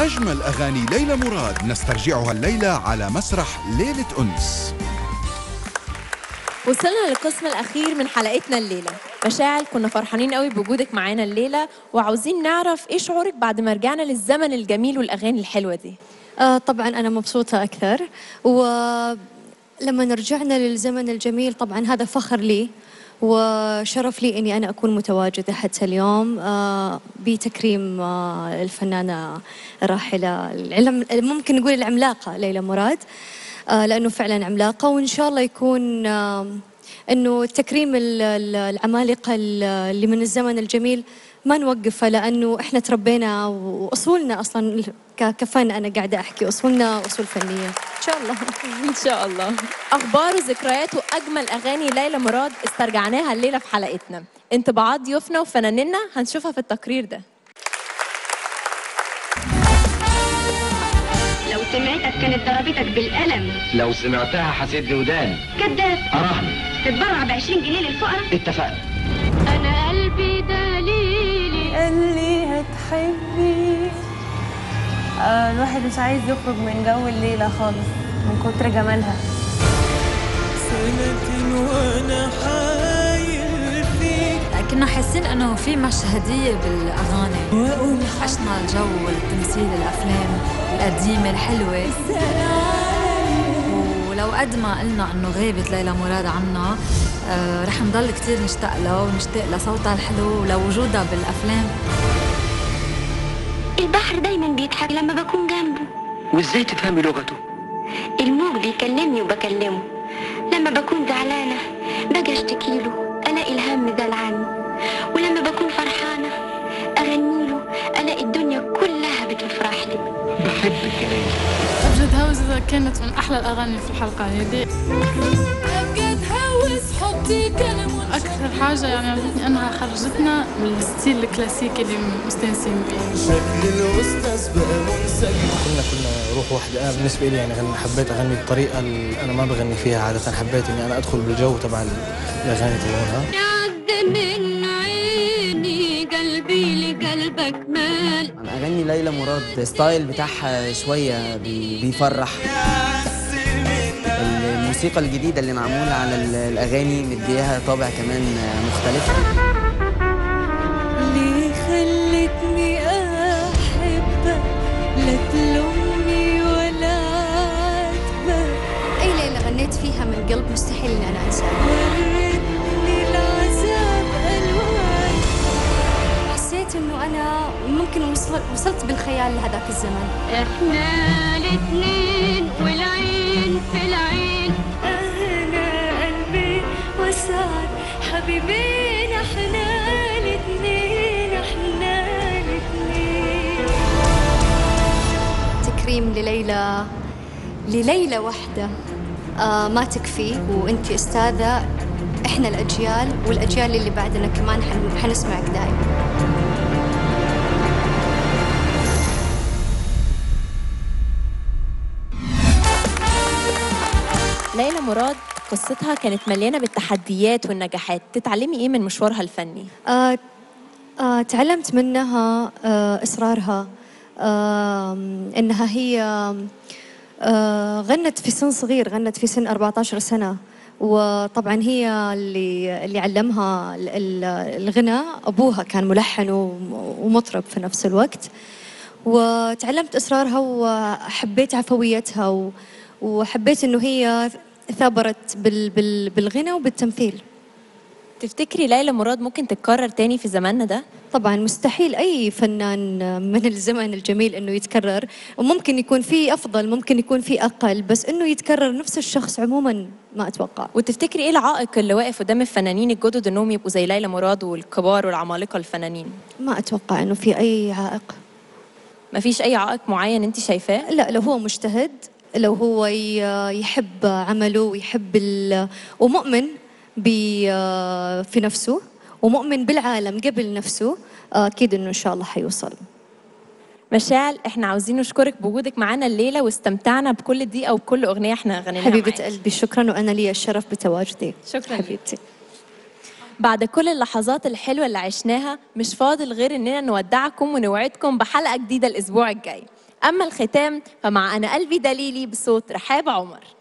أجمل أغاني ليلى مراد نسترجعها الليلة على مسرح ليلة أنس وصلنا للقسم الأخير من حلقتنا الليلة مشاعل كنا فرحانين قوي بوجودك معانا الليلة وعاوزين نعرف إيه شعورك بعد ما رجعنا للزمن الجميل والأغاني الحلوة دي آه طبعا أنا مبسوطة أكثر ولما رجعنا للزمن الجميل طبعا هذا فخر لي وشرف لي اني انا اكون متواجده حتى اليوم آه بتكريم آه الفنانه الراحله العلم ممكن نقول العملاقه ليلى مراد آه لانه فعلا عملاقه وان شاء الله يكون آه انه تكريم ال- ال- العمالقه ال- اللي من الزمن الجميل ما نوقفها لانه احنا تربينا واصولنا اصلا ك- كفن انا قاعده احكي اصولنا اصول فنيه ان شاء الله إن شاء الله أخبار وذكريات وأجمل أغاني ليلى مراد استرجعناها الليلة في حلقتنا انطباعات ضيوفنا وفنانينا هنشوفها في التقرير ده لو سمعتك كانت ضربتك بالقلم لو سمعتها حسيت بوداني كذاب أراهني تتبرع ب 20 جنيه للفقراء اتفقنا انا قلبي دليلي اللي هتحبي آه الواحد مش عايز يخرج من جو الليلة خالص من كتر جمالها كنا حاسين انه في مشهديه بالاغاني عشنا الجو والتمثيل الافلام القديمه الحلوه ولو قد ما قلنا انه غابت ليلى مراد عنا آه رح نضل كثير نشتاق لها ونشتاق لصوتها الحلو ولوجودها بالافلام البحر دايما بيضحك لما بكون جنبه وازاي تفهمي لغته الموج بيكلمني وبكلمه لما بكون زعلانة باجي اشتكي له الاقي الهم زال عني ولما بكون فرحانة اغني له الاقي الدنيا كلها بتفرح لي بحبك يا ليلى بجد هوزة كانت من أحلى الأغاني في الحلقة هذه بجد هوس حطي كلام أكثر حاجة يعني عجبتني أنها خرجتنا من الستيل الكلاسيكي اللي مستانسين فيه كنا كنا روح واحدة أنا بالنسبة لي يعني غني حبيت أغني بطريقة اللي أنا ما بغني فيها عادة حبيت إني أنا أدخل بالجو تبع الأغاني تبعونها عد من عيني قلبي لقلبك مال عن اغاني ليلى مراد ستايل بتاعها شويه بي- بيفرح الموسيقى الجديده اللي معموله على ال- الاغاني مديها طابع كمان مختلف اللي خلتني احبك لا تلومني ولا اتبك اي ليله غنيت فيها من قلب مستحيل اني انا انساها وريتني العذاب الوان حسيت انه انا ممكن وصل- وصلت بالخيال لهذاك الزمن احنا الاتنين والعين في العين انا قلبي وسعد حبيبين احنا الاثنين احنا الاثنين تكريم لليلى لليلى وحده آه ما تكفي وانت استاذه احنا الاجيال والاجيال اللي بعدنا كمان حن- حنسمعك دائما ليلى مراد قصتها كانت مليانة بالتحديات والنجاحات تتعلمي إيه من مشوارها الفني؟ آه آه تعلمت منها آه إصرارها آه إنها هي آه غنت في سن صغير غنت في سن 14 سنة وطبعا هي اللي اللي علمها ال- ال- الغنى أبوها كان ملحن و- ومطرب في نفس الوقت وتعلمت إصرارها وحبيت عفويتها و- وحبيت إنه هي ثابرت بال بال بالغنى وبالتمثيل تفتكري ليلى مراد ممكن تتكرر تاني في زماننا ده؟ طبعا مستحيل اي فنان من الزمن الجميل انه يتكرر وممكن يكون في افضل ممكن يكون في اقل بس انه يتكرر نفس الشخص عموما ما اتوقع وتفتكري ايه العائق اللي واقف قدام الفنانين الجدد انهم يبقوا زي ليلى مراد والكبار والعمالقه الفنانين؟ ما اتوقع انه في اي عائق مفيش اي عائق معين انت شايفاه؟ لا لو هو مجتهد لو هو ي- يحب عمله ويحب ال- ومؤمن ب- في نفسه ومؤمن بالعالم قبل نفسه اكيد انه ان شاء الله حيوصل مشاعل احنا عاوزين نشكرك بوجودك معانا الليله واستمتعنا بكل دقيقه وبكل اغنيه احنا غنيناها حبيبة معاكي. قلبي شكرا وانا لي الشرف بتواجدي شكرا حبيبتي بعد كل اللحظات الحلوة اللي عشناها مش فاضل غير إننا نودعكم ونوعدكم بحلقة جديدة الأسبوع الجاي أما الختام فمع أنا قلبي دليلي بصوت رحاب عمر